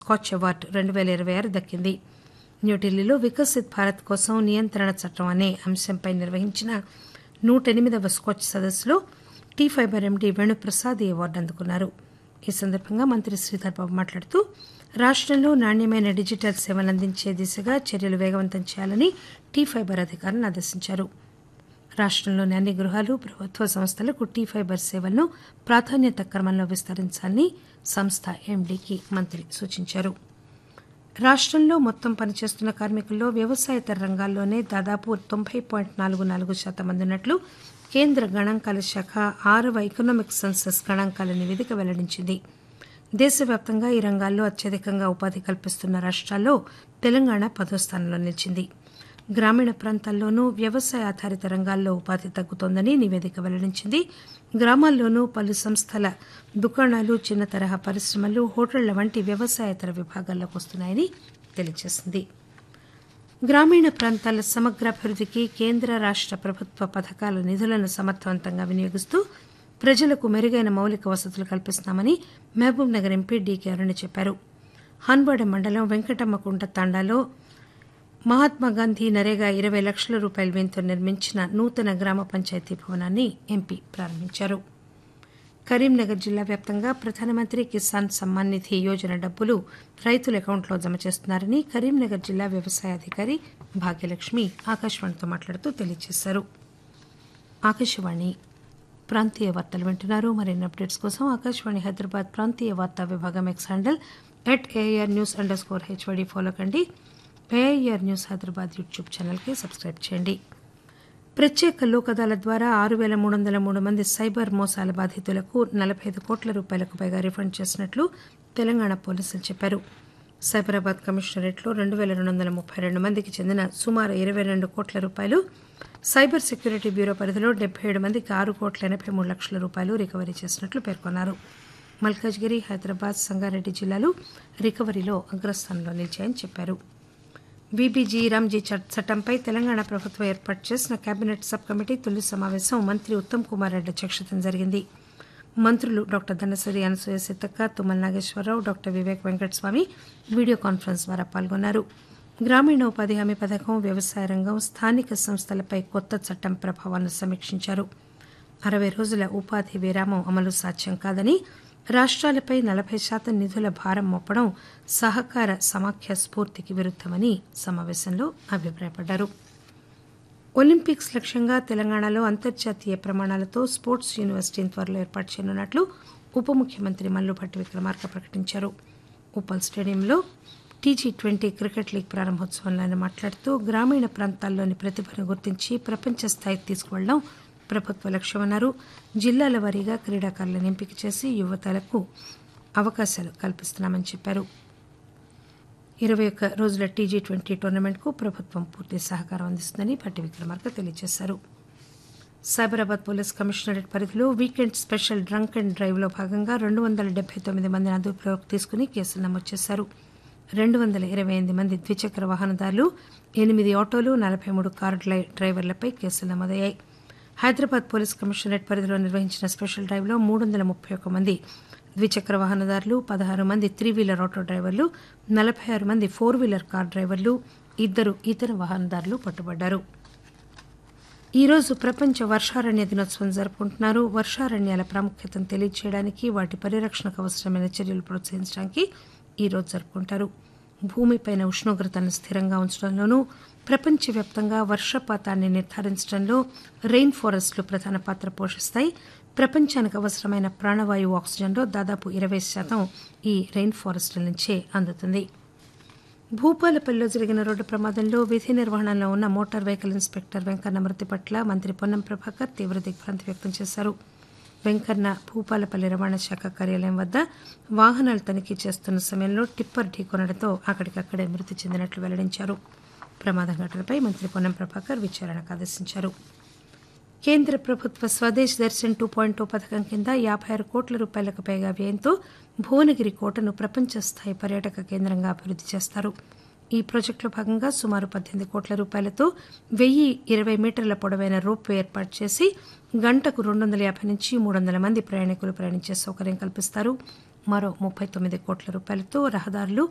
scotch award రెండు పేల ఇరవై ఆరు దక్కింది న్యూఢిల్లీలో వికసిత్ భారత్ కోసం నియంత్రణ చట్టం అనే అంశంపై నిర్వహించిన నూట ఎనిమిదవ స్కాచ్ సదస్సులో టీ ఫైబర్ ఎండీ వేణుప్రసాద్ ఈ అవార్డు అందుకున్నారు ఈ సందర్భంగా మంత్రి శ్రీధర్ బాబు మాట్లాడుతూ రాష్టంలో నాణ్యమైన డిజిటల్ సేవలు అందించే దిశగా చర్యలు వేగవంతం చేయాలని టీ ఫైబర్ అధికారులను ఆదేశించారు రాష్టంలోని అన్ని గృహాలు ప్రభుత్వ సంస్థలకు టీ ఫైబర్ సేవలను ప్రాధాన్యత క్రమంలో విస్తరించాలని సంస్థ ఎండీకి మంత్రి సూచించారు రాష్టంలో మొత్తం పనిచేస్తున్న కార్మికుల్లో వ్యవసాయేతర రంగాల్లోనే దాదాపు తొంభై పాయింట్ నాలుగు నాలుగు శాతం మంది ఉన్నట్లు కేంద్ర గణాంకాల శాఖ ఆరవ ఎకనామిక్ సెన్సస్ గణాంకాల నివేదిక వెల్లడించింది దేశవ్యాప్తంగా ఈ రంగాల్లో అత్యధికంగా ఉపాధి కల్పిస్తున్న రాష్ట్రాల్లో తెలంగాణ పదో స్థానంలో నిలిచింది గ్రామీణ ప్రాంతాల్లోనూ వ్యవసాయ ఆధారిత రంగాల్లో ఉపాధి తగ్గుతోందని నివేదిక వెల్లడించింది గ్రామాల్లోనూ పలు సంస్థల దుకాణాలు చిన్న తరహా పరిశ్రమలు హోటళ్ల వంటి వ్యవసాయేతర విభాగాల్లోకి వస్తున్నాయని తెలియజేసింది గ్రామీణ ప్రాంతాల సమగ్రాభివృద్ధికి కేంద్ర రాష్ట ప్రభుత్వ పథకాల నిధులను సమర్థవంతంగా వినియోగిస్తూ ప్రజలకు మెరుగైన మౌలిక వసతులు కల్పిస్తున్నామని Mahabubnagar MP DK Aruna చెప్పారు హన్వాడ మండలం వెంకటమ్మకుంట తాండాలో మహాత్మాగాంధీ నరేగా ఇరవై లక్షల రూపాయల వ్యయంతో నిర్మించిన నూతన గ్రామ పంచాయతీ భవనాన్ని ఎంపీ ప్రారంభించారు కరీంనగర్ జిల్లా వ్యాప్తంగా ప్రధానమంత్రి కిసాన్ సమ్మాన్ నిధి యోజన డబ్బులు రైతుల అకౌంట్లో జమ చేస్తున్నారని కరీంనగర్ జిల్లా వ్యవసాయ అధికారి భాగ్యలక్ష్మి ఆకాశవాణితో మాట్లాడుతూ తెలియజేశారు ఆకాశవాణి ప్రాంతీయ వార్తలు వింటున్నారు మరిన్ని అప్డేట్స్ కోసం ఆకాశవాణి హైదరాబాద్ ప్రాంతీయ వార్తా విభాగం X handle at AR news underscore HYD follow కండి ఏఐఆర్ న్యూస్ హైదరాబాద్ యూట్యూబ్ ఛానల్కి సబ్స్క్రైబ్ చేయండి ప్రత్యేక లోక్ అదాలత్ ద్వారా ఆరు పేల మూడు వందల మూడు మంది సైబర్ మోసాల బాధితులకు నలభై ఐదు కోట్ల రూపాయలకు పైగా రిఫండ్ చేసినట్లు తెలంగాణ పోలీసులు చెప్పారు సైబరాబాద్ కమిషనరేట్లో రెండు పేల రెండు వందల ముప్పై రెండు మందికి చెందిన సుమారు ఇరవై రెండు కోట్ల రూపాయలు సైబర్ సెక్యూరిటీ బ్యూరో పరిధిలో డెబ్బై ఏడు మందికి ఆరు కోట్ల ఎనభై మూడు లక్షల రూపాయలు రికవరీ చేసినట్లు పేర్కొన్నారు మల్కాజ్గిరి హైదరాబాద్ సంగారెడ్డి జిల్లాలు రికవరీలో అగ్రస్థానంలో నిలిచాయని చెప్పారు బీబీజీ రామ్జీ చట్టంపై తెలంగాణ ప్రభుత్వం ఏర్పాటు చేసిన కేబినెట్ సబ్ కమిటీ తొలి సమావేశం మంత్రి ఉత్తమ్ కుమార్ రెడ్డి అధ్యక్షతన జరిగింది మంత్రులు doctor Dhanasari Anasuya Seethakka Tummala Nageswara Rao doctor Vivek Venkataswamy video conference ద్వారా పాల్గొన్నారు గ్రామీణ ఉపాధి హామీ పథకం వ్యవసాయ రంగం స్థానిక సంస్థలపై కొత్త చట్టం ప్రభావాలను సమీక్షించారు అరవై రోజుల ఉపాధి విరామం అమలు సాధ్యం కాదని రాష్ట్రాలపై నలభై శాతం నిధుల భారం మోపడం సహకార సమాఖ్య స్ఫూర్తికి విరుద్దమని సమావేశంలో అభిప్రాయపడ్డారు ఒలింపిక్స్ లక్ష్యంగా తెలంగాణలో అంతర్జాతీయ ప్రమాణాలతో స్పోర్ట్స్ యూనివర్సిటీని త్వరలో ఏర్పాటు చేయనున్నట్లు ఉప ముఖ్యమంత్రి మల్లుభట్టి విక్రమార్క ప్రకటించారు ఉప్పల్ స్టేడియంలో టీజీ ట్వంటీ క్రికెట్ లీగ్ ప్రారంభోత్సవంలో ఆయన మాట్లాడుతూ గ్రామీణ ప్రాంతాల్లోని ప్రతిభను గుర్తించి ప్రపంచ స్థాయికి తీసుకువెళ్లడం ప్రభుత్వ లక్ష్యమన్నారు జిల్లాల వారీగా క్రీడాకారులను ఎంపిక చేసి యువతలకు అవకాశాలు కల్పిస్తున్నామని చెప్పారు ఇరవై ఒక్క రోజుల టీజీ ట్వంటీ టోర్నమెంట్కు ప్రభుత్వం పూర్తి సహకారం అందిస్తుందని భట్టి విక్రమార్క తెలియజేశారు సైబరాబాద్ పోలీస్ కమిషనరేట్ పరిధిలో వీకెండ్ స్పెషల్ డ్రంక్ అండ్ డ్రైవ్లో భాగంగా రెండు వందల డెబ్బై తొమ్మిది మందిని అదుపులోకి తీసుకుని కేసులు నమోదు చేశారు రెండు వందల ఇరవై ఎనిమిది మంది ద్విచక్ర వాహనదారులు ఎనిమిది ఆటోలు నలభై మూడు కారు డ్రైవర్లపై కేసులు నమోదయ్యాయి హైదరాబాద్ పోలీస్ కమిషనరేట్ పరిధిలో నిర్వహించిన స్పెషల్ డ్రైవ్లో మూడు వందల ముప్పై ఒక్క మంది ద్విచక్ర వాహనదారులు పదహారు మంది త్రీ వీలర్ ఆటో డ్రైవర్లు నలభై ఆరు మంది ఫోర్ వీలర్ కార్ డ్రైవర్లు ఇద్దరు ఇతర వాహనదారులు పట్టుబడ్డారు ఈరోజు ప్రపంచ వర్షారణ్య దినోత్సవం జరుపుకుంటున్నారు వర్షారణ్యాల ప్రాముఖ్యతను తెలియజేయడానికి వాటి పరిరక్షణకు అవసరమైన చర్యలు ప్రోత్సహించడానికి ఈరోజు జరుపుకుంటారు భూమిపైన ఉష్ణోగ్రతను స్థిరంగా ఉంచడంలోనూ ప్రపంచవ్యాప్తంగా వర్షపాతాన్ని నిర్ధారించడంలో రెయిన్ ఫారెస్ట్లు ప్రధాన పాత్ర పోషిస్తాయి ప్రపంచానికి అవసరమైన ప్రాణవాయువు ఆక్సిజన్లో దాదాపు ఇరవై శాతం ఈ రెయిన్ ఫారెస్ట్ల నుంచే అందుతుంది భూపాలపల్లిలో జరిగిన రోడ్డు ప్రమాదంలో విధి నిర్వహణలో ఉన్న మోటార్ వెహికల్ ఇన్స్పెక్టర్ వెంకన్న మృతి పట్ల మంత్రి పొన్నం ప్రభాకర్ తీవ్ర దిగ్భ్రాంతి వ్యక్తం చేశారు వెంకన్న భూపాలపల్లి రవాణా శాఖ కార్యాలయం వద్ద వాహనాలు తనిఖీ చేస్తున్న సమయంలో టిప్పర్ ఢీకొనడంతో అక్కడికక్కడే మృతి చెందినట్లు వెల్లడించారు ప్రమాదం ఘటనపై మంత్రి పొన్నం ప్రభాకర్ విచారణకు ఆదేశించారు కేంద్ర ప్రభుత్వ Swadesh Darshan two point two పథకం కింద యాభై ఆరు కోట్ల రూపాయలకు పైగా వ్యయంతో భువనగిరి కోటను ప్రపంచ స్థాయి పర్యాటక కేంద్రంగా అభివృద్ది చేస్తారు ఈ ప్రాజెక్టులో భాగంగా సుమారు పద్దెనిమిది కోట్ల రూపాయలతో వెయ్యి ఇరవై మీటర్ల పొడవైన రోప్ వే ఏర్పాటు చేసి గంటకు రెండు వందల యాభై నుంచి మూడు వందల మంది ప్రయాణికులు ప్రయాణించే సౌకర్యం కల్పిస్తారు మరో ముప్పై తొమ్మిది కోట్ల రూపాయలతో రహదారులు